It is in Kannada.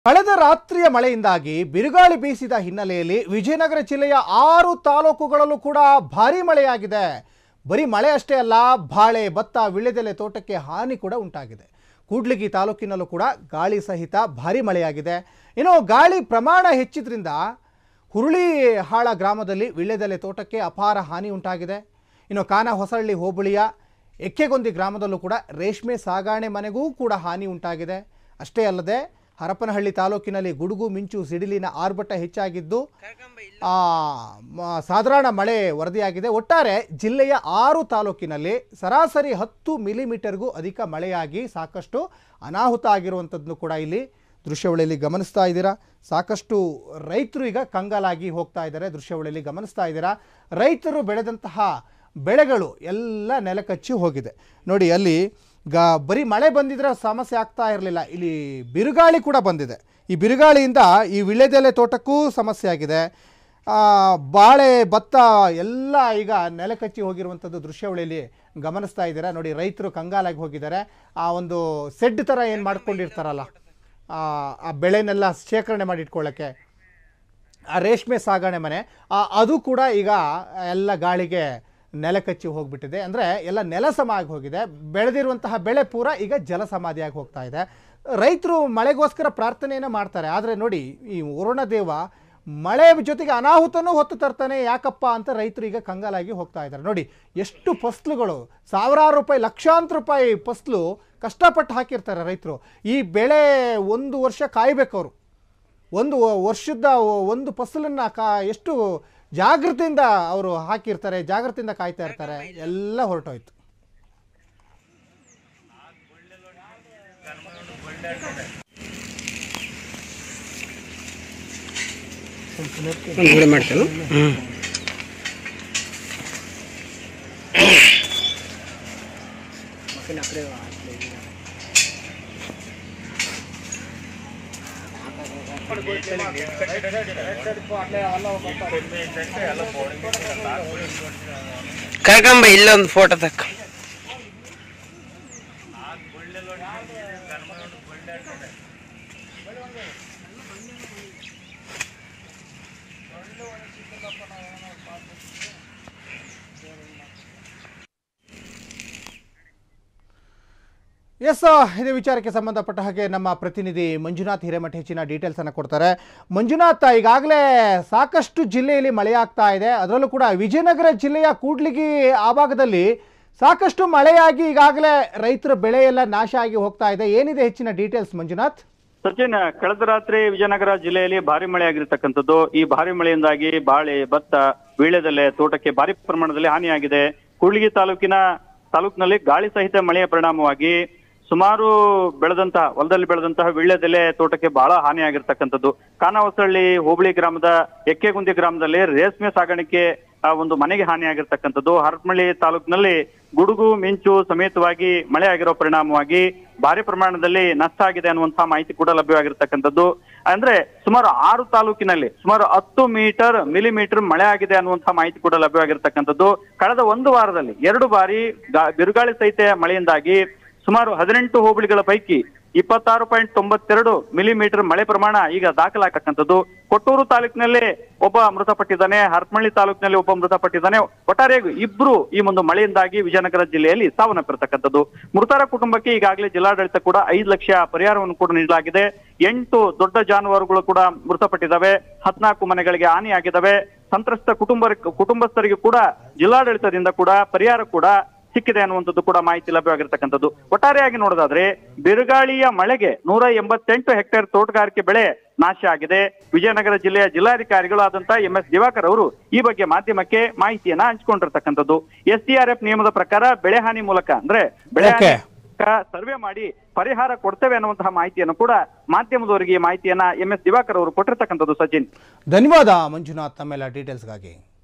ಕಳೆದ ರಾತ್ರಿಯ ಮಳೆಯಿಂದಾಗಿ ಬಿರುಗಾಳಿ ಬೀಸಿದ ಹಿನ್ನೆಲೆಯಲ್ಲಿ ವಿಜಯನಗರ ಜಿಲ್ಲೆಯ ಆರು ತಾಲೂಕುಗಳಲ್ಲೂ ಕೂಡ ಭಾರೀ ಮಳೆಯಾಗಿದೆ ಬರೀ ಮಳೆ ಅಷ್ಟೇ ಅಲ್ಲ ಬಾಳೆ ಭತ್ತ ವಿಳ್ಯದೆಲೆ ತೋಟಕ್ಕೆ ಹಾನಿ ಕೂಡ ಉಂಟಾಗಿದೆ ಕೂಡ್ಲಿಗಿ ತಾಲೂಕಿನಲ್ಲೂ ಕೂಡ ಗಾಳಿ ಸಹಿತ ಭಾರೀ ಮಳೆಯಾಗಿದೆ ಇನ್ನು ಗಾಳಿ ಪ್ರಮಾಣ ಹೆಚ್ಚಿದ್ರಿಂದ ಹುರುಳಿಹಾಳ ಗ್ರಾಮದಲ್ಲಿ ವಿಳ್ಯದೆಲೆ ತೋಟಕ್ಕೆ ಅಪಾರ ಹಾನಿ ಉಂಟಾಗಿದೆ ಇನ್ನು ಕಾನ ಹೊಸಳ್ಳಿ ಹೋಬಳಿಯ ಎಕ್ಕೆಗೊಂದಿ ಗ್ರಾಮದಲ್ಲೂ ಕೂಡ ರೇಷ್ಮೆ ಸಾಗಾಣೆ ಮನೆಗೂ ಕೂಡ ಹಾನಿ ಉಂಟಾಗಿದೆ ಅಷ್ಟೇ ಅಲ್ಲದೆ ಹರಪನಹಳ್ಳಿ ತಾಲೂಕಿನಲ್ಲಿ ಗುಡುಗು ಮಿಂಚು ಸಿಡಿಲಿನ ಆರ್ಭಟ ಹೆಚ್ಚಾಗಿದ್ದು ಆ, ಮ- ಸಾಧಾರಣ ಮಳೆ ವರದಿಯಾಗಿದೆ ಒಟ್ಟಾರೆ ಜಿಲ್ಲೆಯ ಆರು ತಾಲೂಕಿನಲ್ಲಿ ಸರಾಸರಿ ಹತ್ತು ಮಿಲಿಮೀಟರ್ಗೂ ಅಧಿಕ ಮಳೆಯಾಗಿ ಸಾಕಷ್ಟು ಅನಾಹುತ ಆಗಿರುವಂಥದ್ದನ್ನು ಕೂಡ ಇಲ್ಲಿ ದೃಶ್ಯಾವಳಿಯಲ್ಲಿ ಗಮನಿಸ್ತಾ ಇದ್ದೀರಾ ಸಾಕಷ್ಟು ರೈತರು ಈಗ ಕಂಗಾಲಾಗಿ ಹೋಗ್ತಾ ಇದ್ದಾರೆ ದೃಶ್ಯಾವಳಿಯಲ್ಲಿ ಗಮನಿಸ್ತಾ ಇದ್ದೀರಾ ರೈತರು ಬೆಳೆದಂತಹ ಬೆಳೆಗಳು ಎಲ್ಲ ನೆಲಕಚ್ಚಿ ಹೋಗಿದೆ ನೋಡಿ ಅಲ್ಲಿ ಗ ಬರೀ ಮಳೆ ಬಂದಿದ್ರೆ ಸಮಸ್ಯೆ ಆಗ್ತಾ ಇರಲಿಲ್ಲ ಇಲ್ಲಿ ಬಿರುಗಾಳಿ ಕೂಡ ಬಂದಿದೆ ಈ ಬಿರುಗಾಳಿಯಿಂದ ಈ ವಿಳ್ಯದೆಲೆ ತೋಟಕ್ಕೂ ಸಮಸ್ಯೆ ಆಗಿದೆ ಆ, ಬಾಳೆ ಭತ್ತ ಎಲ್ಲ ಈಗ ನೆಲಕಚ್ಚಿ ಹೋಗಿರುವಂಥದ್ದು ದೃಶ್ಯಾವಳಿಯಲ್ಲಿ ಗಮನಿಸ್ತಾ ಇದ್ದೀರಾ ನೋಡಿ ರೈತರು ಕಂಗಾಲಾಗಿ ಹೋಗಿದ್ದಾರೆ ಆ ಒಂದು ಸೆಡ್ ಥರ ಏನು ಮಾಡ್ಕೊಂಡಿರ್ತಾರಲ್ಲ ಆ ಆ ಬೆಳೆನೆಲ್ಲ ಶೇಖರಣೆ ಮಾಡಿ ಇಟ್ಕೊಳ್ಳೋಕ್ಕೆ ಆ ರೇಷ್ಮೆ ಸಾಗಣೆ ಮನೆ ಆ, ಅದು ಕೂಡ ಈಗ ಎಲ್ಲ ಗಾಳಿಗೆ ನೆಲ ಕಚ್ಚಿ ಹೋಗ್ಬಿಟ್ಟಿದೆ ಅಂದರೆ ಎಲ್ಲ ನೆಲ ಸಮ ಆಗಿ ಹೋಗಿದೆ ಬೆಳೆದಿರುವಂತಹ ಬೆಳೆ ಪೂರ ಈಗ ಜಲ ಸಮಾಧಿಯಾಗಿ ಹೋಗ್ತಾ ಇದೆ ರೈತರು ಮಳೆಗೋಸ್ಕರ ಪ್ರಾರ್ಥನೆಯನ್ನು ಮಾಡ್ತಾರೆ ಆದರೆ ನೋಡಿ ಈ ವರುಣದೇವ ಮಳೆ ಜೊತೆಗೆ ಅನಾಹುತನೂ ಹೊತ್ತು ತರ್ತಾನೆ ಯಾಕಪ್ಪ ಅಂತ ರೈತರು ಈಗ ಕಂಗಾಲಾಗಿ ಹೋಗ್ತಾ ಇದ್ದಾರೆ ನೋಡಿ ಎಷ್ಟು ಫಸ್ಲುಗಳು ಸಾವಿರಾರು ರೂಪಾಯಿ ಲಕ್ಷಾಂತರ ರೂಪಾಯಿ ಫಸ್ಲು ಕಷ್ಟಪಟ್ಟು ಹಾಕಿರ್ತಾರೆ ರೈತರು ಈ ಬೆಳೆ ಒಂದು ವರ್ಷ ಕಾಯ್ಬೇಕು ಅವರು ಒಂದು ವರ್ಷದ ಒಂದು ಫಸಲನ್ನ ಕಾ ಎಷ್ಟು ಜಾಗೃತಿಯಿಂದ ಅವರು ಹಾಕಿರ್ತಾರೆ ಜಾಗೃತಿಯಿಂದ ಕಾಯ್ತಾ ಇರ್ತಾರೆ ಎಲ್ಲ ಹೊರಟೋಯ್ತು ಒಂದು ಗುಳಿ ಮಾಡ್ತೇನೆ ಹ್ಞೂ ಕರ್ಕೊಂಬ ಇಲ್ಲೊಂದು ಫೋಟೋ ತಕ್ಕ ಎಸ್ ಇದೇ ವಿಚಾರಕ್ಕೆ ಸಂಬಂಧಪಟ್ಟ ಹಾಗೆ ನಮ್ಮ ಪ್ರತಿನಿಧಿ ಮಂಜುನಾಥ್ ಹಿರೇಮಠ ಹೆಚ್ಚಿನ ಡೀಟೇಲ್ಸ್ ಅನ್ನು ಕೊಡ್ತಾರೆ ಮಂಜುನಾಥ್ ಈಗಾಗಲೇ ಸಾಕಷ್ಟು ಜಿಲ್ಲೆಯಲ್ಲಿ ಮಳೆಯಾಗ್ತಾ ಇದೆ ಅದರಲ್ಲೂ ಕೂಡ ವಿಜಯನಗರ ಜಿಲ್ಲೆಯ ಕೂಡ್ಲಿಗಿ ಆ ಭಾಗದಲ್ಲಿ ಸಾಕಷ್ಟು ಮಳೆಯಾಗಿ ಈಗಾಗಲೇ ರೈತರ ಬೆಳೆ ಎಲ್ಲ ನಾಶ ಆಗಿ ಹೋಗ್ತಾ ಇದೆ ಏನಿದೆ ಹೆಚ್ಚಿನ ಡೀಟೇಲ್ಸ್ ಮಂಜುನಾಥ್ ಸಚಿನ್ ಕಳೆದ ರಾತ್ರಿ ವಿಜಯನಗರ ಜಿಲ್ಲೆಯಲ್ಲಿ ಭಾರಿ ಮಳೆ ಆಗಿರ್ತಕ್ಕಂಥದ್ದು ಈ ಭಾರಿ ಮಳೆಯಿಂದಾಗಿ ಬಾಳೆ ಭತ್ತ ವೀಳ್ಯದೆಲೆ ತೋಟಕ್ಕೆ ಭಾರಿ ಪ್ರಮಾಣದಲ್ಲಿ ಹಾನಿಯಾಗಿದೆ ಕೂಡ್ಲಿಗಿ ತಾಲೂಕಿನ ತಾಲೂಕಿನಲ್ಲಿ ಗಾಳಿ ಸಹಿತ ಮಳೆಯ ಪರಿಣಾಮವಾಗಿ ಸುಮಾರು ಬೆಳೆದಂತಹ ಹೊಲದಲ್ಲಿ ಬೆಳೆದಂತಹ ವೀಳ್ಯದೆಲೆ ತೋಟಕ್ಕೆ ಬಹಳ ಹಾನಿಯಾಗಿರ್ತಕ್ಕಂಥದ್ದು ಕಾನವಸಳ್ಳಿ ಹೋಬಳಿ ಗ್ರಾಮದ ಎಕ್ಕೆಗುಂದಿ ಗ್ರಾಮದಲ್ಲಿ ರೇಷ್ಮೆ ಸಾಗಾಣಿಕೆ ಆ, ಒಂದು ಮನೆಗೆ ಹಾನಿಯಾಗಿರ್ತಕ್ಕಂಥದ್ದು ಹರಪನಹಳ್ಳಿ ತಾಲೂಕಿನಲ್ಲಿ ಗುಡುಗು ಮಿಂಚು ಸಮೇತವಾಗಿ ಮಳೆ ಆಗಿರೋ ಪರಿಣಾಮವಾಗಿ ಭಾರಿ ಪ್ರಮಾಣದಲ್ಲಿ ನಷ್ಟ ಆಗಿದೆ ಅನ್ನುವಂತಹ ಮಾಹಿತಿ ಕೂಡ ಲಭ್ಯವಾಗಿರ್ತಕ್ಕಂಥದ್ದು ಅಂದ್ರೆ ಸುಮಾರು ಆರು ತಾಲೂಕಿನಲ್ಲಿ ಸುಮಾರು ಹತ್ತು ಮೀಟರ್ ಮಿಲಿಮೀಟರ್ ಮಳೆ ಆಗಿದೆ ಅನ್ನುವಂತಹ ಮಾಹಿತಿ ಕೂಡ ಲಭ್ಯವಾಗಿರ್ತಕ್ಕಂಥದ್ದು ಕಳೆದ ಒಂದು ವಾರದಲ್ಲಿ ಎರಡು ಬಾರಿ ಗಾ- ಬಿರುಗಾಳಿ ಸಹಿತ ಮಳೆಯಿಂದಾಗಿ ಸುಮಾರು ಹದಿನೆಂಟು ಹೋಬಳಿಗಳ ಪೈಕಿ ಇಪ್ಪತ್ತಾರು ಪಾಯಿಂಟ್ ತೊಂಬತ್ತೆರಡು ಮಿಲಿಮೀಟರ್ ಮಳೆ ಪ್ರಮಾಣ ಈಗ ದಾಖಲಾಗತಕ್ಕಂಥದ್ದು ಕೊಟ್ಟೂರು ತಾಲೂಕಿನಲ್ಲಿ ಒಬ್ಬ ಮೃತಪಟ್ಟಿದ್ದಾನೆ ಹರಪನಹಳ್ಳಿ ತಾಲೂಕಿನಲ್ಲಿ ಒಬ್ಬ ಮೃತಪಟ್ಟಿದ್ದಾನೆ ಒಟ್ಟಾರೆಯಾಗಿ ಇಬ್ರು ಈ ಒಂದು ಮಳೆಯಿಂದಾಗಿ ವಿಜಯನಗರ ಜಿಲ್ಲೆಯಲ್ಲಿ ಸಾವನ್ನಪ್ಪಿರತಕ್ಕಂಥದ್ದು ಮೃತರ ಕುಟುಂಬಕ್ಕೆ ಈಗಾಗಲೇ ಜಿಲ್ಲಾಡಳಿತ ಕೂಡ ಐದು ಲಕ್ಷ ಪರಿಹಾರವನ್ನು ಕೂಡ ನೀಡಲಾಗಿದೆ ಎಂಟು ದೊಡ್ಡ ಜಾನುವಾರುಗಳು ಕೂಡ ಮೃತಪಟ್ಟಿದ್ದಾವೆ ಹದಿನಾಲ್ಕು ಮನೆಗಳಿಗೆ ಹಾನಿಯಾಗಿದ್ದಾವೆ ಸಂತ್ರಸ್ತ ಕುಟುಂಬ ಕುಟುಂಬಸ್ಥರಿಗೆ ಕೂಡ ಜಿಲ್ಲಾಡಳಿತದಿಂದ ಕೂಡ ಪರಿಹಾರ ಕೂಡ ಸಿಕ್ಕಿದೆ ಅನ್ನುವಂಥದ್ದು ಕೂಡ ಮಾಹಿತಿ ಲಭ್ಯವಾಗಿರ್ತಕ್ಕಂಥದ್ದು ಒಟ್ಟಾರೆಯಾಗಿ ನೋಡೋದಾದ್ರೆ ಬಿರುಗಾಳಿಯ ಮಳೆಗೆ ನೂರ ಎಂಬತ್ತೆಂಟು ಹೆಕ್ಟೇರ್ ತೋಟಗಾರಿಕೆ ಬೆಳೆ ನಾಶ ಆಗಿದೆ ವಿಜಯನಗರ ಜಿಲ್ಲೆಯ ಜಿಲ್ಲಾಧಿಕಾರಿಗಳು ಆದಂತಹ ಎಂ ಎಸ್ ದಿವಾಕರ್ ಅವರು ಈ ಬಗ್ಗೆ ಮಾಧ್ಯಮಕ್ಕೆ ಮಾಹಿತಿಯನ್ನ ಹಂಚಿಕೊಂಡಿರ್ತಕ್ಕಂಥದ್ದು ಎಸ್ ಎಫ್ ನಿಯಮದ ಪ್ರಕಾರ ಬೆಳೆ ಹಾನಿ ಮೂಲಕ ಅಂದ್ರೆ ಬೆಳೆ ಹಾನಿ Okay. ಮೂಲಕ ಸರ್ವೆ ಮಾಡಿ ಪರಿಹಾರ ಕೊಡ್ತೇವೆ ಅನ್ನುವಂತಹ ಮಾಹಿತಿಯನ್ನು ಕೂಡ ಮಾಧ್ಯಮದವರಿಗೆ ಈ ಮಾಹಿತಿಯನ್ನ ಎಂ ಎಸ್ ದಿವಾಕರ್ ಅವರು ಕೊಟ್ಟಿರ್ತಕ್ಕಂಥದ್ದು ಸಚಿನ್ ಧನ್ಯವಾದ ಮಂಜುನಾಥ್ ತಮ್ಮೆಲ್ಲ ಡೀಟೇಲ್ಸ್ಗಾಗಿ